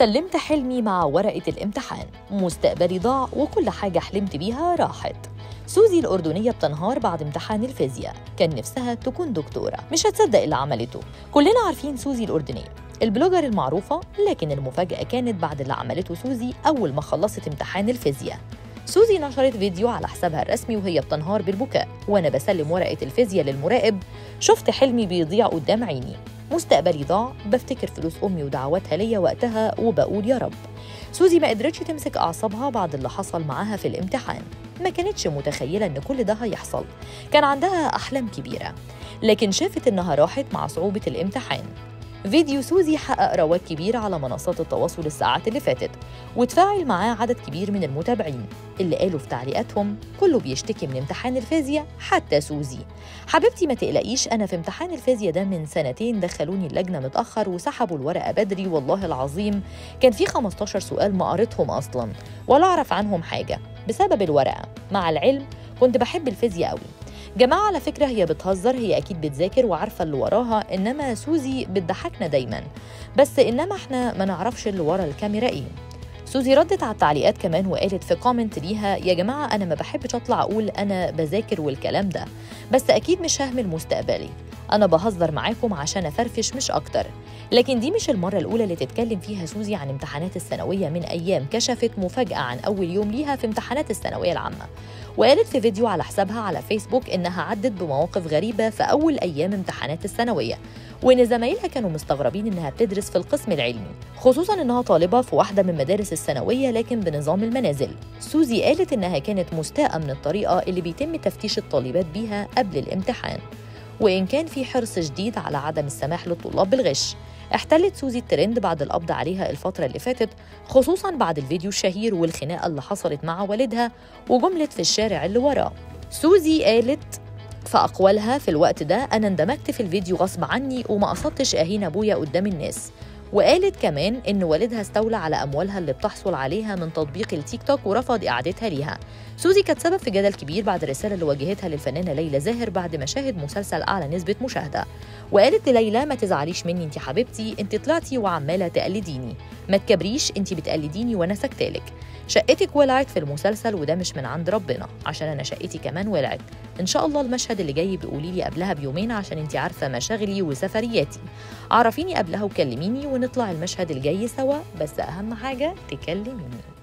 سلمت حلمي مع ورقة الامتحان مستقبلي ضاع وكل حاجة حلمت بيها راحت سوزي الأردنية بتنهار بعد امتحان الفيزياء كان نفسها تكون دكتورة مش هتصدق اللي عملته كلنا عارفين سوزي الأردنية البلوجر المعروفة لكن المفاجأة كانت بعد اللي عملته سوزي أول ما خلصت امتحان الفيزياء سوزي نشرت فيديو على حسابها الرسمي وهي بتنهار بالبكاء وانا بسلم ورقه الفيزياء للمراقب شفت حلمي بيضيع قدام عيني مستقبلي ضاع بفتكر فلوس امي ودعواتها ليا وقتها وبقول يا رب سوزي ما قدرتش تمسك اعصابها بعد اللي حصل معاها في الامتحان ما كانتش متخيله ان كل ده هيحصل كان عندها احلام كبيره لكن شافت انها راحت مع صعوبه الامتحان فيديو سوزي حقق رواج كبير على منصات التواصل الساعات اللي فاتت وتفاعل معاه عدد كبير من المتابعين اللي قالوا في تعليقاتهم كله بيشتكي من امتحان الفيزياء حتى سوزي حبيبتي ما تقلقيش انا في امتحان الفيزياء ده من سنتين دخلوني اللجنه متاخر وسحبوا الورقه بدري والله العظيم كان في 15 سؤال ما قريتهم اصلا ولا اعرف عنهم حاجه بسبب الورقه مع العلم كنت بحب الفيزياء قوي جماعة على فكرة هي بتهزر هي أكيد بتذاكر وعارفة اللي وراها إنما سوزي بتضحكنا دايما بس إنما إحنا ما نعرفش اللي ورا الكاميرا إيه سوزي ردت على التعليقات كمان وقالت في كومنت ليها يا جماعة أنا ما بحبش أطلع أقول أنا بذاكر والكلام ده بس أكيد مش ههمل مستقبلي أنا بهزر معاكم عشان أفرفش مش أكتر لكن دي مش المرة الأولى اللي تتكلم فيها سوزي عن امتحانات الثانوية من أيام كشفت مفاجأة عن أول يوم ليها في امتحانات الثانوية العامة وقالت في فيديو على حسابها على فيسبوك إنها عدت بمواقف غريبة في أول أيام امتحانات الثانوية وإن زمايلها كانوا مستغربين إنها بتدرس في القسم العلمي خصوصا إنها طالبة في واحدة من مدارس الثانوية لكن بنظام المنازل سوزي قالت إنها كانت مستاءة من الطريقة اللي بيتم تفتيش الطالبات بيها قبل الامتحان وإن كان في حرص شديد على عدم السماح للطلاب بالغش احتلت سوزي الترند بعد القبض عليها الفترة اللي فاتت خصوصا بعد الفيديو الشهير والخناقة اللي حصلت مع والدها وجملة في الشارع اللي وراه سوزي قالت في أقوالها في الوقت ده أنا اندمجت في الفيديو غصب عني وما قصدتش أهين أبويا قدام الناس وقالت كمان إن والدها استولى على أموالها اللي بتحصل عليها من تطبيق التيك توك ورفض إعادتها ليها سوزي كانت سبب في جدل كبير بعد الرسالة اللي واجهتها للفنانة ليلى زاهر بعد مشاهد مسلسل أعلى نسبة مشاهدة وقالت لليلى ما تزعليش مني انت حبيبتي انت طلعتي وعمالة تقلديني ما تكبريش انت بتقلديني وانا سكتالك شقتك ولعت في المسلسل وده مش من عند ربنا عشان انا شقتي كمان ولعت ان شاء الله المشهد اللي جاي بقولي لي قبلها بيومين عشان انت عارفه مشاغلي وسفرياتي عرفيني قبلها وكلميني ونطلع المشهد الجاي سوا بس اهم حاجه تكلميني